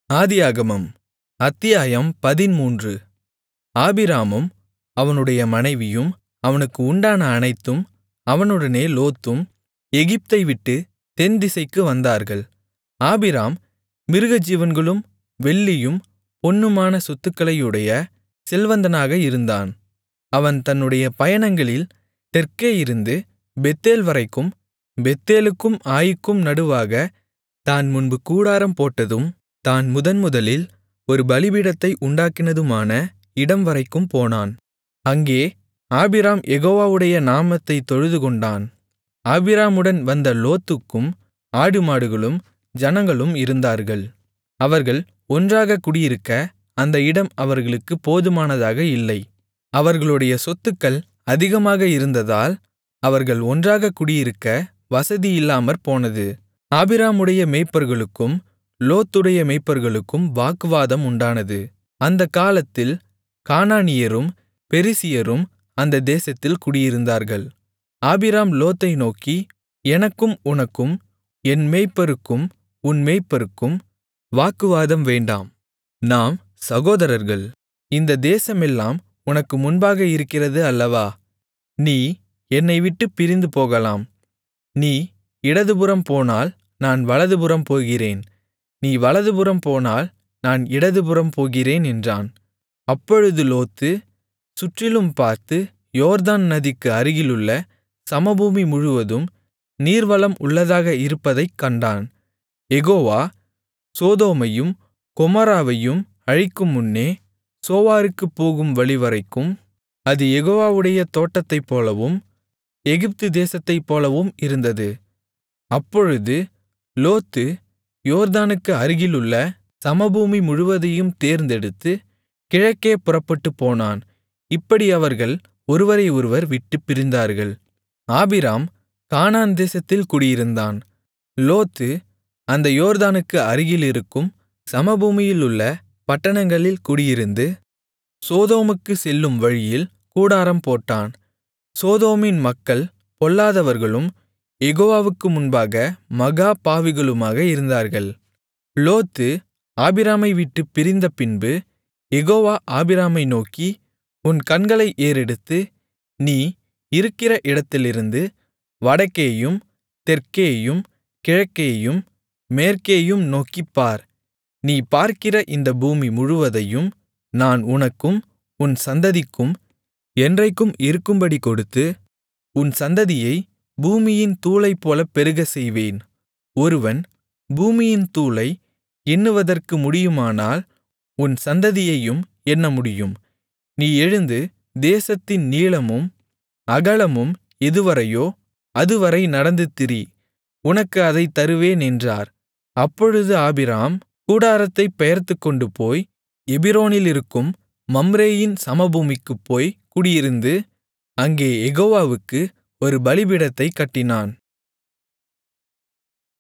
ஆதியாகமம் அத்தியாயம் பதிமூன்று ஆபிராமும் அவனுடைய மனைவியும் அவனுக்கு உண்டான அனைத்தும் அவனுடனே லோத்தும் எகிப்தைவிட்டுத் தென்திசைக்கு வந்தார்கள் ஆபிராம் மிருகஜீவன்களும் வெள்ளியும் பொன்னுமான சொத்துக்களையுடைய செல்வந்தனாக இருந்தான் அவன் தன்னுடைய பயணங்களில் தெற்கே இருந்து பெத்தேல்வரைக்கும் பெத்தேலுக்கும் ஆயீக்கும் நடுவாகத் தான் முன்பு கூடாரம் போட்டதும் தான் முதன்முதலில் ஒரு பலிபீடத்தை உண்டாக்கினதுமான இடம்வரைக்கும் போனான் அங்கே ஆபிராம் யெகோவாவுடைய நாமத்தைத் தொழுதுகொண்டான் ஆபிராமுடன் வந்த லோத்துக்கும் ஆடுமாடுகளும் ஜனங்களும் இருந்தார்கள் அவர்கள் ஒன்றாகக் குடியிருக்க அந்த இடம் அவர்களுக்குப் போதுமானதாக இல்லை அவர்களுடைய சொத்துக்கள் அதிகமாக இருந்ததால் அவர்கள் ஒன்றாகக் குடியிருக்க வசதியில்லாமற்போனது ஆபிராமுடைய மேய்ப்பர்களுக்கும் லோத்துடைய மேய்ப்பர்களுக்கும் வாக்குவாதம் உண்டானது அந்தக் காலத்தில் கானானியரும் பெரிசியரும் அந்த தேசத்தில் குடியிருந்தார்கள் ஆபிராம் லோத்தை நோக்கி எனக்கும் உனக்கும் என் மேய்ப்பருக்கும் உன் மேய்ப்பருக்கும் வாக்குவாதம் வேண்டாம் நாம் சகோதரர்கள் இந்த தேசமெல்லாம் உனக்கு முன்பாக இருக்கிறது அல்லவா நீ என்னைவிட்டுப் பிரிந்து போகலாம் நீ இடதுபுறம் போனால் நான் வலதுபுறம் போகிறேன் நீ வலதுபுறம் போனால் நான் இடதுபுறம் போகிறேன் என்றான் அப்பொழுது லோத்து சுற்றிலும் பார்த்து யோர்தான் நதிக்கு அருகிலுள்ள சமபூமி முழுவதும் நீர்வளம் உள்ளதாக இருப்பதைக் கண்டான் யெகோவா சோதோமையும் கொமோராவையும் அழிக்குமுன்னே சோவாருக்குப் போகும் வழிவரைக்கும் அது யெகோவாவுடைய தோட்டத்தைப்போலவும் எகிப்து தேசத்தைப்போலவும் இருந்தது அப்பொழுது லோத்து யோர்தானுக்கு அருகிலுள்ள சமபூமி முழுவதையும் தேர்ந்தெடுத்து கிழக்கே புறப்பட்டுப்போனான் இப்படி அவர்கள் ஒருவரை ஒருவர் விட்டுப் பிரிந்தார்கள் ஆபிராம் கானான் தேசத்தில் குடியிருந்தான் லோத்து அந்த யோர்தானுக்கு அருகிலிருக்கும் சமபூமியிலுள்ள பட்டணங்களில் குடியிருந்து சோதோமுக்குச் செல்லும் வழியில் கூடாரம் போட்டான் சோதோமின் மக்கள் பொல்லாதவர்களும் யெகோவாவுக்கு முன்பாக மகா பாவிகளுமாக இருந்தார்கள் லோத்து ஆபிராமை விட்டுப் பிரிந்த பின்பு யெகோவா ஆபிராமை நோக்கி உன் கண்களை ஏறெடுத்து நீ இருக்கிற இடத்திலிருந்து வடக்கேயும் தெற்கேயும் கிழக்கேயும் மேற்கேயும் நோக்கிப்பார் நீ பார்க்கிற இந்த பூமி முழுவதையும் நான் உனக்கும் உன் சந்ததிக்கும் என்றைக்கும் இருக்கும்படி கொடுத்து உன் சந்ததியை பூமியின் தூளைப்போலப் பெருகச் செய்வேன் ஒருவன் பூமியின் தூளை எண்ணுவதற்கு முடியுமானால் உன் சந்ததியையும் எண்ணமுடியும் நீ எழுந்து தேசத்தின் நீளமும் அகலமும் எதுவரையோ அதுவரை நடந்து திரி உனக்கு அதைத் தருவேன் என்றார் அப்பொழுது ஆபிராம் கூடாரத்தைப் பெயர்த்துக்கொண்டு போய் எபிரோனிலிருக்கும் மம்ரேயின் சமபூமிக்குப் போய் குடியிருந்து அங்கே யெகோவாவுக்கு ஒரு பலிபீடத்தைக் கட்டினான்